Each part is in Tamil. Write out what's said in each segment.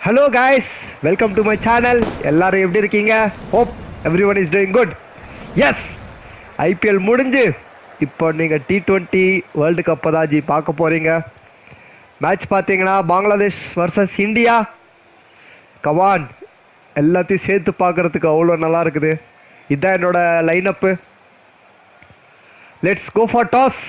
Hello guys welcome to my channel எல்லாரும் எப்படி இருக்கீங்க hope everyone is doing good as IPL முடிஞ்சு இப்போ நீங்கள் டி டுவெண்ட்டி வேர்ல்டு கப்பை தான் ஜி பார்க்க போகிறீங்க மேட்ச் பார்த்தீங்கன்னா பங்களாதேஷ் வர்சஸ் இந்தியா கவான் எல்லாத்தையும் சேர்த்து பார்க்கறதுக்கு அவ்வளோ நல்லா இருக்குது இதுதான் என்னோட lineup let's go for toss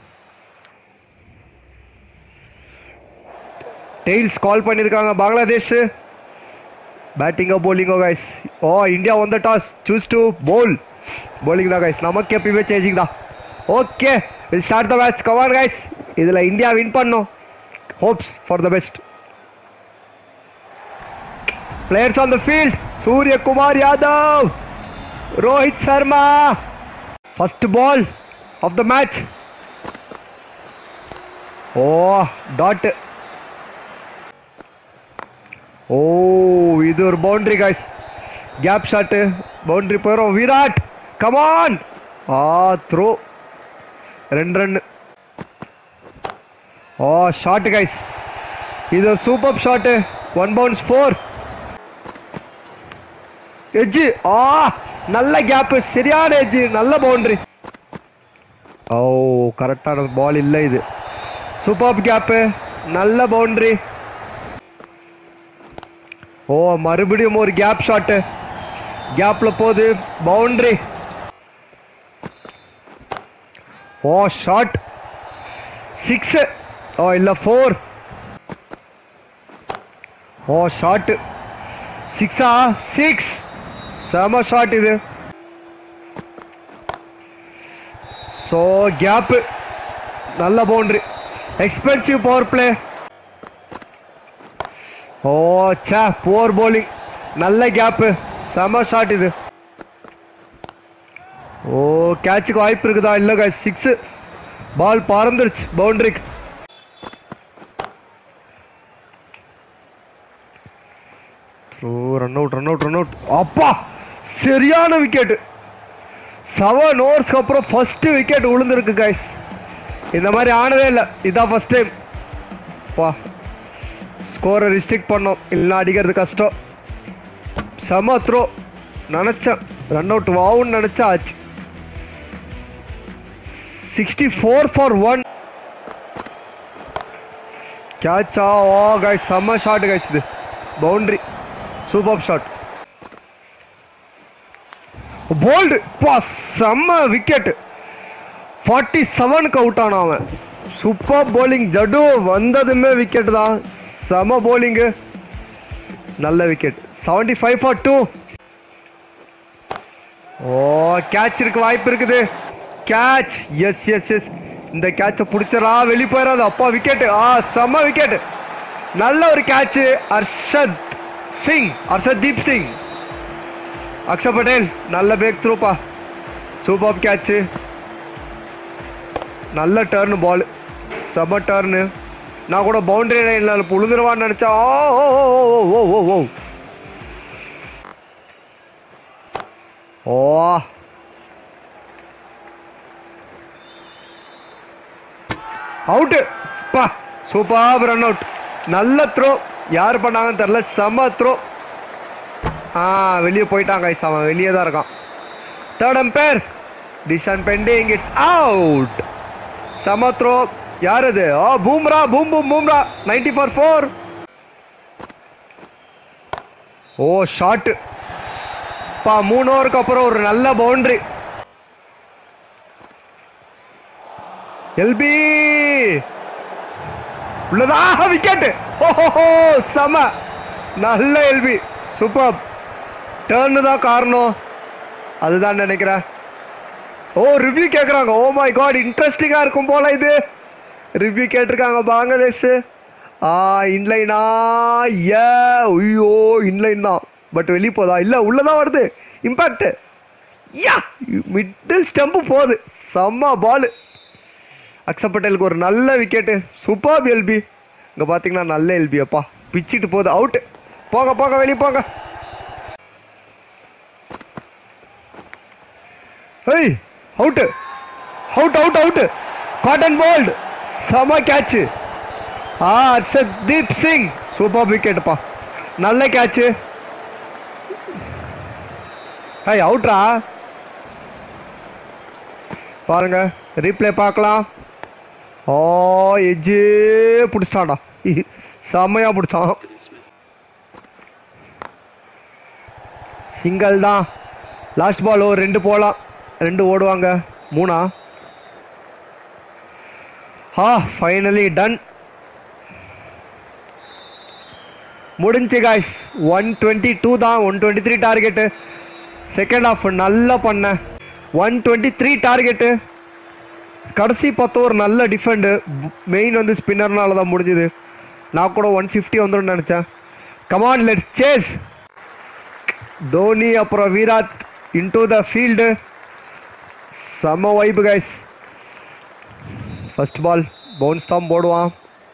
tails call பண்ணியிருக்காங்க பங்களாதேஷ் பேட்டிங்கோ bowling guys oh India won the toss choose to bowl bowling தான் கைஸ் நமக்கு எப்பயுமே சேஞ்சிங் தான் okay will start the match come on guys இதில் இந்தியா வின் பண்ணும் hopes for the best players on the field Suryakumar Yadav Rohit Sharma first ball of the match oh dot oh இது ஒரு boundary guys gap shot boundary போயிடும் விராட் கமான் ஆ த்ரோ ரெண்டு ரன் ஓ ஷாட் கைஸ் இது ஒரு super shot one bounce four edge ah நல்ல கேப் சரியான எஜ்ஜு நல்ல பவுண்டரி ஓ கரெக்டான பால் இல்லை இது சூப்பர் கேப்பு நல்ல பவுண்டரி ஓ மறுபடியும் ஒரு கேப் ஷாட்டு கேப்ல போகுது boundary oh shot six oh இல்ல ஃபோர் ஓ ஷாட் சிக்ஸா சிக்ஸ் செம ஷாட் இது ஸோ கேப் நல்ல boundary expensive power play oh சே போர் bowling நல்ல கேப்பு செம ஷாட் இது ஓ கேட்சுக்கு வாய்ப்பு இருக்குதா இல்ல guys சிக்ஸ் பால் பறந்துருச்சு பவுண்டரிக்கு run out run out run out அப்பா சரியான விக்கெட் செவன் ஓவர்ஸ்க்கு அப்புறம் ஃபர்ஸ்ட் விக்கெட் விழுந்திருக்கு guys இந்த மாதிரி ஆனதே இல்லை இதான் ஃபர்ஸ்ட் டைம் வா ஸ்கோரை ரிஸ்ட்ரிக்ட் பண்ணோம் இல்லைன்னா அடிக்கிறது கஷ்டம் செம த்ரோ நினச்சேன் ரன் அவுட் வாவுன்னு நினச்சா ஆச்சு சிக்ஸ்டி ஃபோர் ஃபார் ஒன் கேட்சா ஓ கைஸ் செம்ம ஷாட் கைஸ் இது பவுண்டரி சூப்பர் ஷாட் போல்டு பா செம்ம விக்கெட் ஃபார்ட்டி செவனுக்கு அவுட் ஆனான் அவன் சூப்பர் bowling ஜடு வந்ததுமே விக்கெட் தான் செம போலிங்கு நல்ல wicket seventy five for two oh catch இருக்கு வாய்ப்பு இருக்குது கேட்ச் எஸ் எஸ் எஸ் இந்த கேட்சை பிடிச்சரா வெளி போயிடாது அப்பா விக்கெட் ஆ செம விக்கெட் நல்ல ஒரு கேட்ச் அர்ஷத் சிங் அர்ஷத் தீப் சிங் அக்ஷர் பட்டேல் நல்ல பேக் த்ரூப்பா சூப்பர் கேட்ச் நல்ல டர்னு பால் செம டர்னு நான் கூட பவுண்டரி லைன்ல புழுந்துருவான்னு நினைச்சா oh oh oh oh oh oh oh oh out பா சூப்பர் ரன் அவுட் நல்ல த்ரோ யார் பண்ணாங்கன்னு தெரியல செம த்ரோ ஆ வெளியே போயிட்டாங்க guys. அவன் வெளியே தான் இருக்கான் third umpire decision pending it's out செம த்ரோ யார் அது oh Bumrah boom boom Bumrah ninety for four oh shot பா மூணு ஓவருக்கு அப்புறம் ஒரு நல்ல பவுண்டரி எல்பி உள்ளதாக விக்கெட் ஓஹோ செம நல்ல எல்பி சூப்பர் டேர்னு தான் காரணம் அதுதான் நினைக்கிறேன் ஓ ரிவ்யூ கேக்குறாங்க ஓ மை காட் இன்ட்ரெஸ்டிங்கா இருக்கும் போல இது ரிவ்யூ கேட்டிருக்காங்க பங்களாதேஷ் ஆ இன்லைனா ஏ ஐயோ இன்லைன் தான் பட் வெளியே போதா இல்ல உள்ளதான் வருது இம்பாக்ட் யா மிடில் ஸ்டம்ப் போகுது செம்ம பால் அக்ஷர் பட்டேலுக்கு ஒரு நல்ல விக்கெட்டு சூப்பர் எல்பி இங்க பாத்தீங்கன்னா நல்ல எல்பி அப்பா பிச்சிட்டு போகுது அவுட் போங்க போங்க வெளியே போங்க ஏய் out out out out caught and bowled செம கேட்ச் ஆ ஹர்ஷத் தீப் சிங் சூப்பர் விக்கெட்ப்பா நல்ல கேட்ச் ஹை அவுட்ரா பாருங்க ரீப்ளே பார்க்கலாம் ஓ எஜ்ஜு பிடிச்சிட்டான்டா செம்மையா பிடிச்சான் சிங்கிள் தான் லாஸ்ட் பால் ஒரு ரெண்டு போகலாம் ரெண்டு ஓடுவாங்க மூணா ஆ ஃபைனலி டன் முடிஞ்சு காய்ஸ் ஒன் டுவெண்ட்டி டூ தான் one twenty three target second half நல்லா பண்ணேன் ஒன் டுவெண்ட்டி த்ரீ டார்கெட்டு கடைசி பார்த்தோம் ஒரு நல்ல டிஃபெண்டு மெயின் வந்து ஸ்பின்னர்னால தான் முடிஞ்சுது நான் கூட ஒன் ஃபிஃப்டி வந்துடும் நினச்சேன் கமான் லெட்ஸ் சேஸ் தோனி அப்புறம் விராட் இன்டு த ஃபீல்டு செம்ம வைப்பு கைஸ் ஃபர்ஸ்ட் பால் பவுன்ஸ் தான் போடுவான்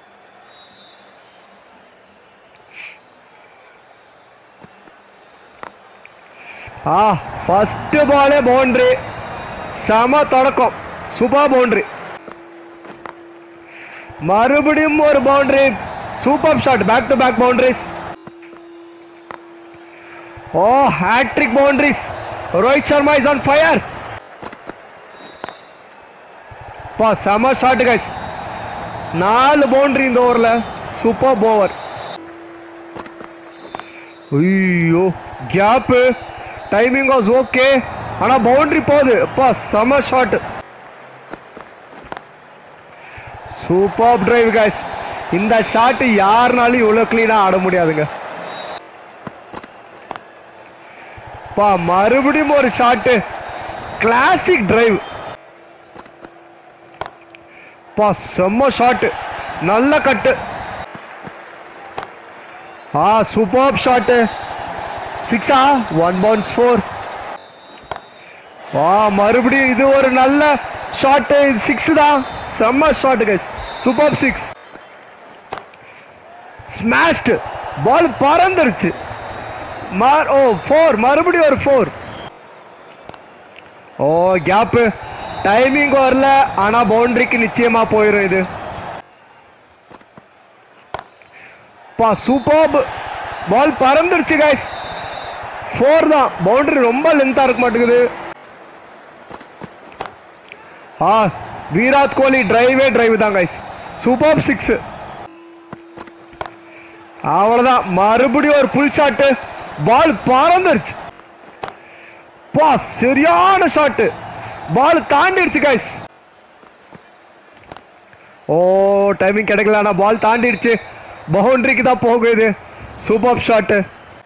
ஆ ஃபர்ஸ்ட் பாலே பவுண்டரி செம தொடக்கம் சூப்பர் பவுண்டரி மறுபடியும் ஒரு boundary super shot back to back boundaries oh hattrick boundaries Rohit Sharma is on fire பா செம ஷாட் கைஸ் நாலு பவுண்டரி இந்த ஓவர்ல சூப்பர் ஓவர் ஐயோ கேப் டைமிங் வாஸ் ஓகே ஆனா பவுண்டரி போகுது அப்பா செம ஷாட் சூப்பர் டிரைவ் கைஸ் இந்த ஷாட் யாருனாலும் இவ்வளவு கிளீனா ஆட முடியாதுங்க பா மறுபடியும் ஒரு ஷாட் கிளாசிக் டிரைவ் பா செம்ம ஷாட் நல்ல கட்டு ஆ சூப்பர் ஷாட் சிக்ஸா ஒன் பவுன்ஸ் ஃபோர் வா மறுபடியும் இது ஒரு நல்ல ஷாட் சிக்ஸ் தான் செம்ம shot guys super six smashed ball பறந்துருச்சு மார் ஓ ஃபோர் மறுபடியும் ஒரு ஃபோர் ஓ கேப் டைமிங் வரல ஆனா பவுண்டரிக்கு நிச்சயமா போயிடும் இது பா சூப்பர் பால் பறந்துருச்சு கைஸ் ஃபோர் தான் பவுண்டரி ரொம்ப லென்த்தா இருக்க மாட்டேங்குது ஆ விராட் கோலி டிரைவே டிரைவ் தான் கைஸ் சூப்பர் சிக்ஸ் அவ்வளவுதான் மறுபடியும் ஒரு புல் ஷாட் பால் பறந்துருச்சு பா சரியான ஷாட் பால் தாண்டிடுச்சு கைஸ் ஓ டைமிங் கிடைக்கல ஆனா பால் தாண்டிடுச்சு பவுண்டரிக்கு தான் போகுது சூப்பர் ஷாட்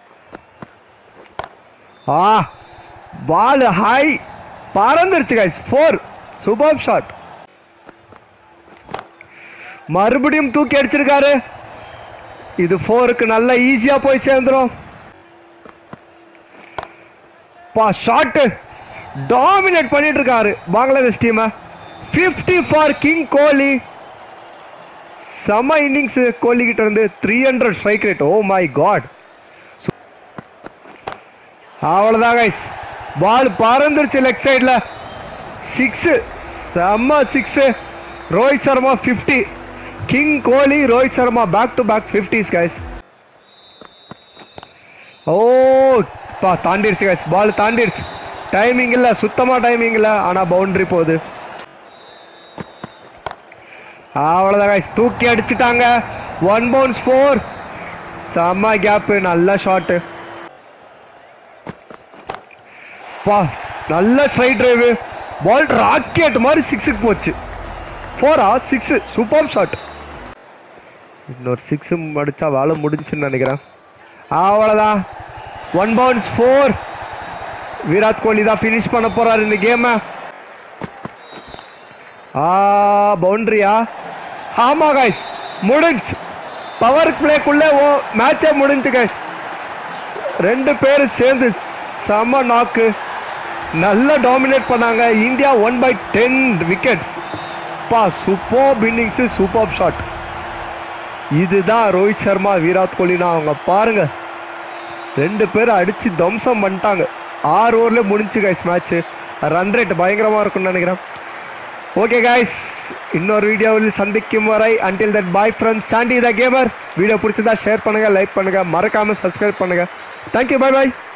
ஆ பால் ஹை பறந்துருச்சு கைஸ் ஃபோர் சூப்பர் ஷாட் மறுபடியும் தூக்கி அடிச்சிருக்காரு இது ஃபோருக்கு நல்ல ஈஸியா போய் சேர்ந்துரும் பா ஷாட் டாமினேட் பண்ணிட்டு இருக்காரு Bangladesh team 50 for king Kohli செம இன்னிங்ஸ் கோலி கிட்ட இருந்து three hundred strike rate oh my god அவ்வளவுதான் கைஸ் பால் பறந்துருச்சு லெக் சைடுல சிக்ஸ் செம்ம six Rohit Sharma 50 king Kohli Rohit Sharma back to back fifties guys oh பா தாண்டிடுச்சு கைஸ் பால் தாண்டிடுச்சு டைமிங் இல்ல சுத்தமா டைமிங் இல்ல ஆனா பவுண்டரி போகுது அவ்வளவுதான் கைஸ் தூக்கி அடிச்சுட்டாங்க ஒன் பவுன்ஸ் ஃபோர் செம்ம கேப் நல்ல ஷாட் பா நல்ல ஸ்ட்ரைட் டிரைவ் பால் ராக்கெட் மாதிரி சிக்ஸுக்கு போச்சு ஃபோரா சிக்ஸ் சூப்பர் ஷாட் இன்னொரு சிக்ஸ் அடிச்சா வேலை முடிஞ்சுன்னு நினைக்கிறேன் அவ்வளோதான் one bounce four Virat Kohli தான் ஃபினிஷ் பண்ண போறாரு இந்த கேமை ஆ பவுண்டரியா ஆமா கைஸ் முடிஞ்சு பவர் பிளேக்குள்ளே ஓ மேட்சே முடிஞ்சு கைஸ் ரெண்டு பேரும் சேர்ந்து செம நாக்கு நல்லா டாமினேட் பண்ணாங்க India one by ten wickets பா சூப்பர் இன்னிங்ஸ் சூப்பர் ஷாட் இதுதான் ரோஹித் சர்மா விராட் கோலினா அவங்க பாருங்க ரெண்டு பேரும் அடிச்சு தம்சம் பண்ணிட்டாங்க ஆறு ஓவர்ல முடிஞ்சு கைஸ் மேட்ச் ரன் ரேட் பயங்கரமா இருக்கும்னு நினைக்கிறேன் ஓகே கைஸ் இன்னொரு வீடியோவில் சந்திக்கும் வரை until that bye friend Sandy the gamer video பிடிச்சதா ஷேர் பண்ணுங்க லைக் பண்ணுங்க மறக்காம சப்ஸ்கிரைப் பண்ணுங்க தேங்க்யூ பை பாய்